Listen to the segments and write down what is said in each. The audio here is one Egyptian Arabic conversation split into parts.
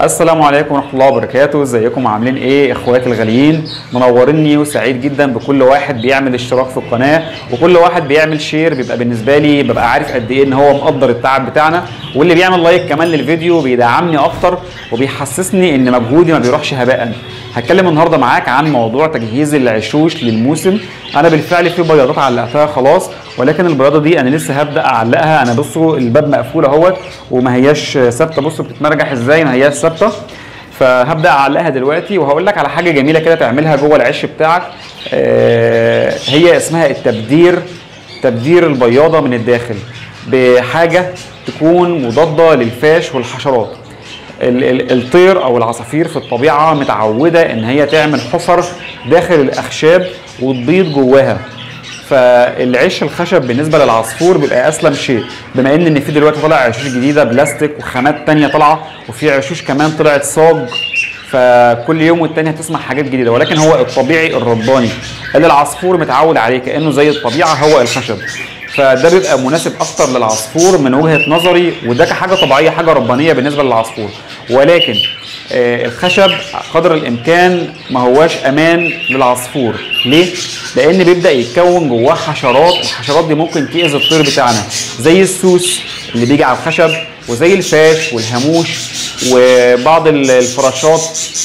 السلام عليكم ورحمه الله وبركاته ازيكم عاملين ايه اخواتي الغاليين منوريني وسعيد جدا بكل واحد بيعمل اشتراك في القناه وكل واحد بيعمل شير بيبقى بالنسبه لي ببقى عارف قد ايه ان هو مقدر التعب بتاعنا واللي بيعمل لايك كمان للفيديو بيدعمني اكتر وبيحسسني ان مجهودي ما بيروحش هباء هتكلم النهارده معاك عن موضوع تجهيز العشوش للموسم انا بالفعل في بياضات علقتها خلاص ولكن البياضه دي انا لسه هبدا اعلقها انا بصوا الباب مقفول اهوت وما هياش ثابته بصوا بتتمرجح ازاي ما هياش ثابته فهبدا اعلقها دلوقتي وهقول لك على حاجه جميله كده تعملها جوه العش بتاعك آه، هي اسمها التبدير تبدير البياضه من الداخل بحاجه تكون مضاده للفاش والحشرات ال- ال- الطير او العصافير في الطبيعه متعوده ان هي تعمل حفر داخل الاخشاب وتبيض جواها فالعيش الخشب بالنسبه للعصفور بيبقى اسلم شيء بما ان ان في دلوقتي طالع عشوش جديده بلاستيك وخامات تانية طالعه وفي عشوش كمان طلعت صاج فكل يوم والتاني هتسمع حاجات جديده ولكن هو الطبيعي الرباني اللي العصفور متعود عليه كانه زي الطبيعه هو الخشب فده بيبقى مناسب اكتر للعصفور من وجهه نظري وده كحاجه طبيعيه حاجه ربانيه بالنسبه للعصفور ولكن آه، الخشب قدر الامكان ما هواش امان للعصفور ليه لان بيبدا يتكون جواه حشرات الحشرات دي ممكن تاذي الطير بتاعنا زي السوس اللي بيجي على الخشب وزي الفاش والهاموش وبعض ال- الفراشات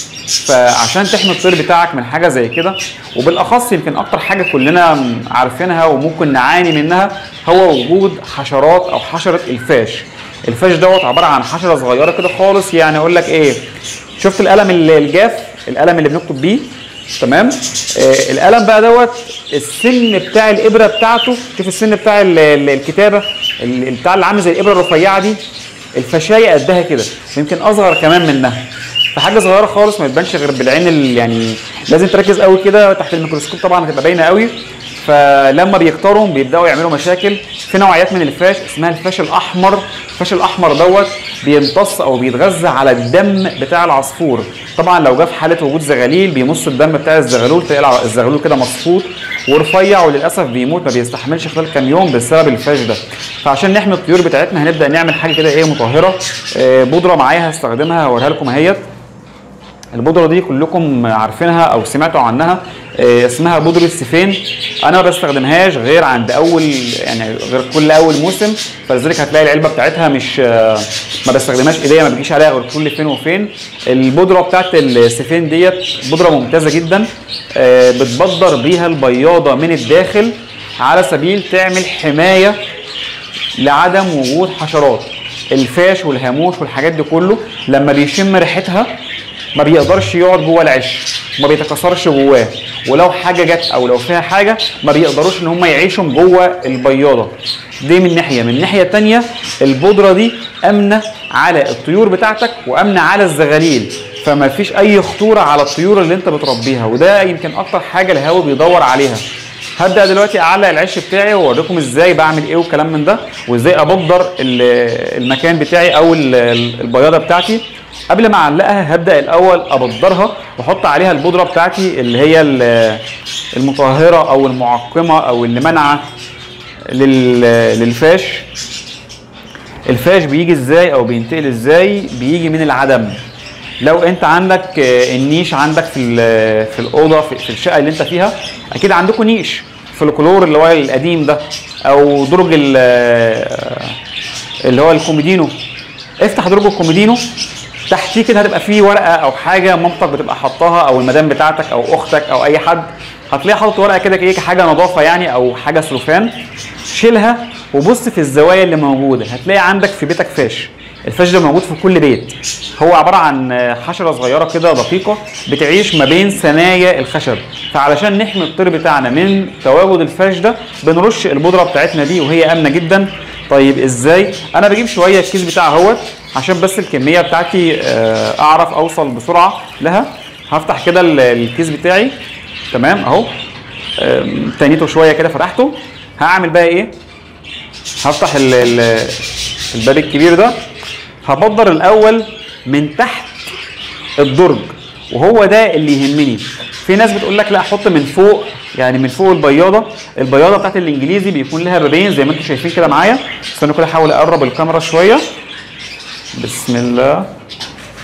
فعشان تحمي الطير بتاعك من حاجه زي كده وبالاخص يمكن اكتر حاجه كلنا عارفينها وممكن نعاني منها هو وجود حشرات او حشره الفاش الفاش دوت عباره عن حشره صغيره كده خالص يعني اقول لك ايه شفت القلم ال- الجاف القلم اللي بنكتب بيه تمام آه القلم بقى دوت السن بتاع الابره بتاعته شوف السن بتاع ال- ال- الكتابه ال- بتاع اللي عامل زي الابره الرفيعه دي الفشايه قدها كده يمكن اصغر كمان منها فحاجه صغيره خالص ما تبانش غير بالعين ال- يعني لازم تركز قوي كده تحت الميكروسكوب طبعا هتبقى باينه قوي فلما بيكتروا بيبداوا يعملوا مشاكل في نوعيات من الفاش اسمها الفاش الاحمر الفاش الاحمر دوت بيمتص او بيتغذى على الدم بتاع العصفور طبعا لو جه في حاله وجود زغاليل بيمص الدم بتاع الزغلول تلاقي الع- الزغلول كده مصفوط ورفيع وللاسف بيموت ما بيستحملش خلال كام يوم بسبب الفاش ده فعشان نحمي الطيور بتاعتنا هنبدا نعمل حاجه كده ايه مطهره آه، بودره معايا هستخدمها هوريها لكم اهيت البودره دي كلكم عارفينها او سمعتوا عنها آه، اسمها بودره سيفين انا ما بستخدمهاش غير عند اول يعني غير كل اول موسم فلذلك هتلاقي العلبه بتاعتها مش آه، ما بستخدمهاش ايديا ما بتجيش عليها غير كل فين وفين البودره بتاعت السيفين ديت بودره ممتازه جدا آه، بتبدر بيها البياضه من الداخل على سبيل تعمل حمايه لعدم وجود حشرات الفاش والهاموش والحاجات دي كله لما بيشم ريحتها ما بيقدرش يقعد جوه العش ما بيتكسرش جواه ولو حاجه جت او لو فيها حاجه ما بيقدروش ان هم يعيشوا جوه البياضه دي من ناحيه من ناحيه تانية البودره دي امنه على الطيور بتاعتك وامنه على الزغاليل فما فيش اي خطوره على الطيور اللي انت بتربيها وده يمكن اكتر حاجه الهاوي بيدور عليها هبدا دلوقتي اعلق العش بتاعي واوريكم ازاي بعمل ايه والكلام من ده وازاي ابدر ال- المكان بتاعي او ال- ال- البياضه بتاعتي قبل ما اعلقها هبدا الاول ابدرها واحط عليها البودره بتاعتي اللي هي ال- المطهره او المعقمه او اللي منعه لل- للفاش الفاش بيجي ازاي او بينتقل ازاي بيجي من العدم لو انت عندك آه، النيش عندك في ال- في الاوضه في في الشقه اللي انت فيها اكيد عندكم نيش في الكلور اللي هو القديم ده او درج ال- آه، اللي هو الكوميدينو افتح درج الكوميدينو تحتيه كده هتبقى فيه ورقه او حاجه مامتك بتبقى حطاها او المدام بتاعتك او اختك او اي حد هتلاقي حاطط ورقه كده ايه حاجه نظافه يعني او حاجه سلوفان شيلها وبص في الزوايا اللي موجوده هتلاقي عندك في بيتك فاش الفاش ده موجود في كل بيت هو عباره عن حشره صغيره كده دقيقه بتعيش ما بين ثنايا الخشب فعلشان نحمي الطير بتاعنا من تواجد الفاش ده بنرش البودره بتاعتنا دي وهي امنه جدا طيب ازاي انا بجيب شويه الكيس بتاع اهوت عشان بس الكميه بتاعتي آه، اعرف اوصل بسرعه لها هفتح كده ال- الكيس بتاعي تمام اهو آم، تنيته شويه كده فتحته هعمل بقى ايه هفتح ال ال الباب الكبير ده هبدر الاول من تحت الدرج وهو ده اللي يهمني في ناس بتقول لك لا حط من فوق يعني من فوق البياضه البياضه بتاعت الانجليزي بيكون لها بابين زي ما انتم شايفين كده معايا استنوا كده احاول اقرب الكاميرا شويه بسم الله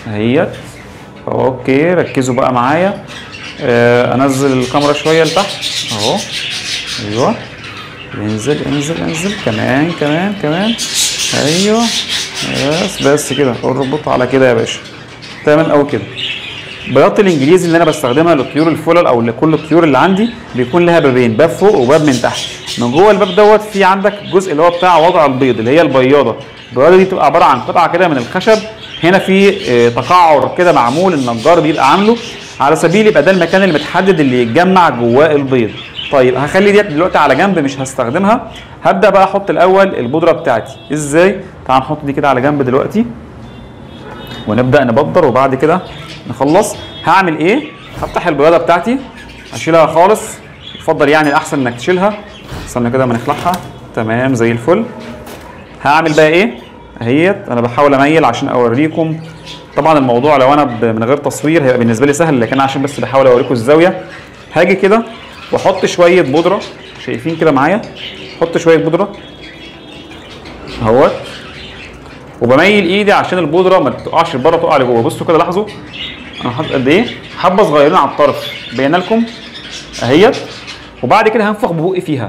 اهيت اوكي ركزوا بقى معايا آه انزل الكاميرا شويه لتحت اهو ايوه انزل انزل انزل كمان كمان كمان ايوه بس بس كده اربط على كده يا باشا تمام قوي كده بياضة الانجليزي اللي انا بستخدمها للطيور الفلل او لكل الطيور اللي عندي بيكون لها بابين باب فوق وباب من تحت من جوه الباب دوت في عندك الجزء اللي هو بتاع وضع البيض اللي هي البياضه البياضه دي بتبقى عباره عن قطعه كده من الخشب هنا في آه، تقعر كده معمول النجار بيبقى عامله على سبيل يبقى ده المكان اللي متحدد اللي يتجمع جواه البيض طيب هخلي ديت دلوقتي على جنب مش هستخدمها هبدا بقى احط الاول البودره بتاعتي ازاي تعال نحط دي كده على جنب دلوقتي ونبدا نبدر وبعد كده نخلص هعمل ايه هفتح البياضه بتاعتي اشيلها خالص يفضل يعني الاحسن انك تشيلها استنى كده ما نخلعها تمام زي الفل هعمل بقى ايه اهيت انا بحاول اميل عشان اوريكم طبعا الموضوع لو انا ب- من غير تصوير هيبقى بالنسبه لي سهل لكن أنا عشان بس بحاول اوريكم الزاويه هاجي كده واحط شويه بودره شايفين كده معايا احط شويه بودره اهوت وبميل ايدي عشان البودره ما تقعش لبره تقع لجوه بصوا كده لاحظوا انا حاطط قد ايه حبه صغيرين على الطرف باينه لكم اهيت وبعد كده هنفخ ببقي فيها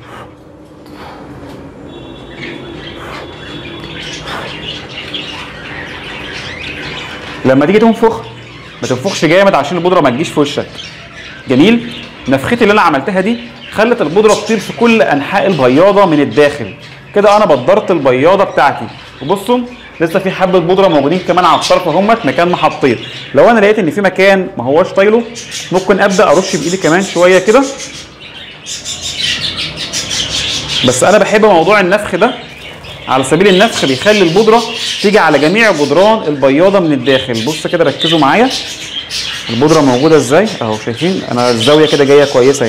لما تيجي تنفخ ما تنفخش جامد عشان البودره ما تجيش في وشك جميل نفختي اللي انا عملتها دي خلت البودره تطير في كل انحاء البياضه من الداخل كده انا بدرت البياضه بتاعتي وبصوا لسه في حبه بودره موجودين كمان على الطرف اهمت مكان ما حطيت لو انا لقيت ان في مكان ما هوش طايله ممكن ابدا ارش بايدي كمان شويه كده بس انا بحب موضوع النفخ ده على سبيل النفخ بيخلي البودره تيجي على جميع جدران البياضه من الداخل بص كده ركزوا معايا البودره موجوده ازاي اهو شايفين انا الزاويه كده جايه كويسه اهي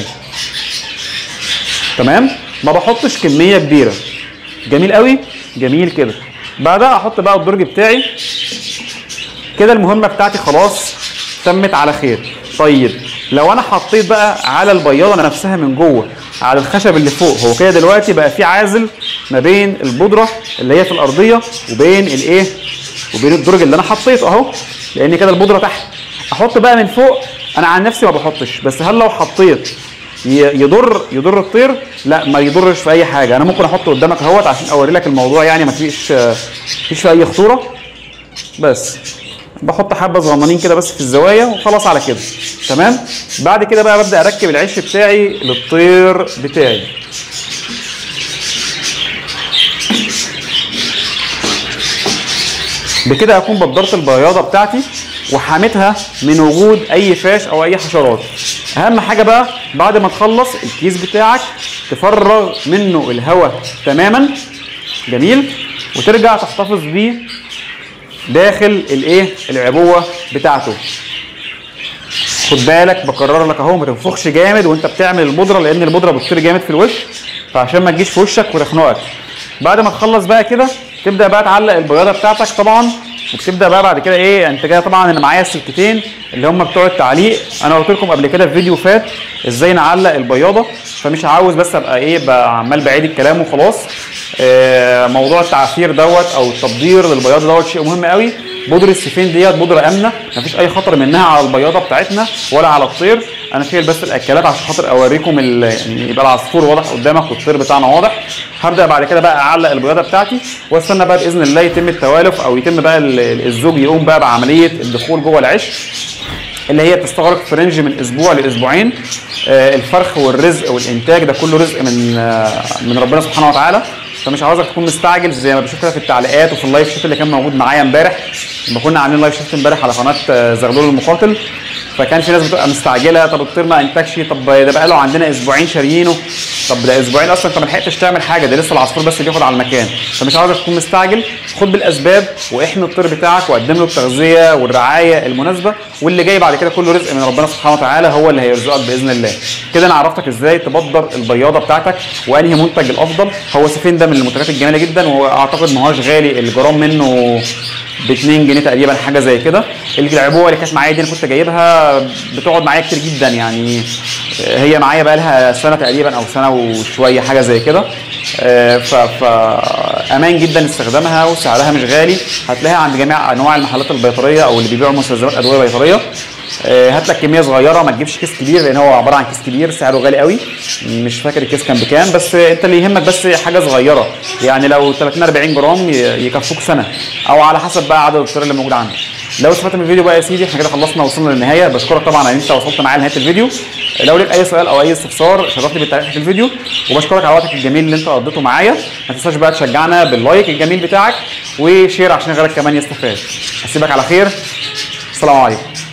تمام ما بحطش كميه كبيره جميل قوي جميل كده بعدها احط بقى الدرج بتاعي كده المهمه بتاعتي خلاص تمت على خير طيب لو انا حطيت بقى على البياضه نفسها من جوه على الخشب اللي فوق هو كده دلوقتي بقى في عازل ما بين البودره اللي هي في الارضيه وبين الايه وبين الدرج اللي انا حطيته اهو لان كده البودره تحت احط بقى من فوق انا عن نفسي ما بحطش بس هل لو حطيت ي- يضر يضر الطير لا ما يضرش في اي حاجه انا ممكن احطه قدامك اهوت عشان اوري لك الموضوع يعني ما فيش فيش فيه اي خطوره بس بحط حبه صغننين كده بس في الزوايا وخلاص على كده تمام بعد كده بقى ببدا اركب العش بتاعي للطير بتاعي بكده اكون بدرت البياضه بتاعتي وحامتها من وجود اي فاش او اي حشرات اهم حاجه بقى بعد ما تخلص الكيس بتاعك تفرغ منه الهواء تماما جميل وترجع تحتفظ بيه داخل الايه العبوه بتاعته خد بالك بكرر لك اهو ما تنفخش جامد وانت بتعمل البودره لان البودره بتطير جامد في الوش فعشان ما تجيش في وشك وتخنقك بعد ما تخلص بقى كده تبدا بقى تعلق البياضه بتاعتك طبعا وبتبدا بقى بعد كده ايه انت كده طبعا انا معايا السلكتين اللي هم بتوع التعليق انا قلت لكم قبل كده في فيديو فات ازاي نعلق البياضه فمش عاوز بس ابقى ايه بقى عمال بعيد الكلام وخلاص آه، موضوع التعفير دوت او التبدير للبياضه دوت شيء مهم قوي بودره السيفين ديت بودره امنه مفيش اي خطر منها على البياضه بتاعتنا ولا على الطير انا شايل بس الاكلات عشان خاطر اوريكم ال- يعني يبقى العصفور واضح قدامك والطير بتاعنا واضح هبدا بعد كده بقى اعلق البياضه بتاعتي واستنى بقى باذن الله يتم التوالف او يتم بقى ال- ال- الزوج يقوم بقى بعمليه الدخول جوه العش اللي هي تستغرق في رينج من اسبوع لاسبوعين آه، الفرخ والرزق والانتاج ده كله رزق من آه، من ربنا سبحانه وتعالى فمش عاوزك تكون مستعجل زي ما بشوف كده في التعليقات وفي اللايف شيت اللي كان موجود معايا امبارح لما كنا عاملين لايف شيت امبارح على قناه آه، زغلول المقاتل فكان في ناس بتبقى مستعجله طب الطير ما انتجش طب ده بقى له عندنا اسبوعين شاريينه طب ده اسبوعين اصلا انت ما لحقتش تعمل حاجه ده لسه العصفور بس بياخد على المكان فمش عاوزك تكون مستعجل خد بالاسباب واحمي الطير بتاعك وقدم له التغذيه والرعايه المناسبه واللي جاي بعد كده كله رزق من ربنا سبحانه وتعالى هو اللي هيرزقك باذن الله كده انا عرفتك ازاي تبدر البياضه بتاعتك وانهي منتج الافضل هو سيفين ده من من المنتجات الجميله جدا واعتقد ما هوش غالي الجرام منه ب 2 جنيه تقريبا حاجه زي كده العبوه اللي كانت معايا دي انا كنت جايبها بتقعد معايا كتير جدا يعني هي معايا بقى لها سنه تقريبا او سنه وشويه حاجه زي كده آه، ف ف امان جدا استخدامها وسعرها مش غالي هتلاقيها عند جميع انواع المحلات البيطريه او اللي بيبيعوا مستلزمات ادويه بيطريه آه، هات لك كميه صغيره ما تجيبش كيس كبير لان هو عباره عن كيس كبير سعره غالي قوي مش فاكر الكيس كان بكام بس انت اللي يهمك بس حاجه صغيره يعني لو 30 40 جرام ي- يكفوك سنه او على حسب بقى عدد الفطار اللي موجود عندك لو استفدت من الفيديو بقى يا سيدي احنا كده خلصنا وصلنا للنهايه بشكرك طبعا ان انت وصلت معايا لنهايه الفيديو لو ليك اي سؤال او اي استفسار شرفني بالتعليق في الفيديو وبشكرك على وقتك الجميل اللي انت قضيته معايا ما تنساش بقى تشجعنا باللايك الجميل بتاعك وشير عشان غيرك كمان يستفاد هسيبك على خير السلام عليكم